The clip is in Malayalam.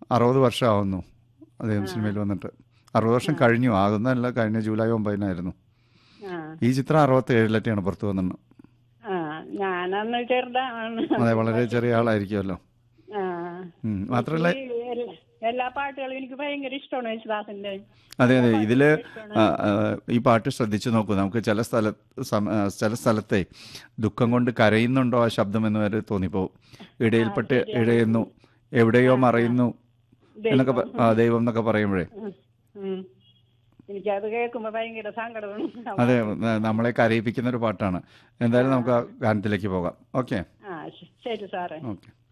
അറുപത് വർഷമാവുന്നു അദ്ദേഹം സിനിമയിൽ വന്നിട്ട് അറുപത് വർഷം കഴിഞ്ഞു ആകുന്നതല്ല കഴിഞ്ഞ ജൂലൈ ഒമ്പതിനായിരുന്നു ആ ഈ ചിത്രം അറുപത്തി ഏഴിലൊക്കെയാണ് പുറത്തു വന്നത് ആ ഞാനന്ന് ചെറുതാണ് അതെ വളരെ ചെറിയ ആളായിരിക്കുമല്ലോ ആ ഉം. മാത്രമല്ല ഈ എല്ലാ- എല്ലാ പാട്ടുകളും എനിക്ക് ഭയങ്കര ഇഷ്ടമാണ് യേശുദാസിന്റെ അതെ അതെ ഇതില് ആ, ആ, ഈ പാട്ട് ശ്രദ്ധിച്ചു നോക്കൂ നമുക്ക് ചില സ്ഥല സം- ആ, ചില സ്ഥലത്തെ ദുഃഖം കൊണ്ട് കരയുന്നുണ്ടോ ആ ശബ്ദം എന്ന് വരെ തോന്നിപ്പോവും ഇടയിൽപ്പെട്ട് ഇഴയുന്നു എവിടെയോ മറയുന്നു എന്നൊക്കെ പ- ആ, ദൈവം എന്നൊക്കെ പറയുമ്പോഴേ ഉം. ഉം. എനിക്കത് കേൾക്കുമ്പോ ഭയങ്കര സങ്കടമാണ് അതെ ന- നമ്മളെ കരയിപ്പിക്കുന്ന ഒരു പാട്ടാണ് എന്തായാലും നമുക്ക് ആ ഗാനത്തിലേക്ക് പോകാം ഓക്കെ ആ ശ- ശരി സാറേ ഓക്കെ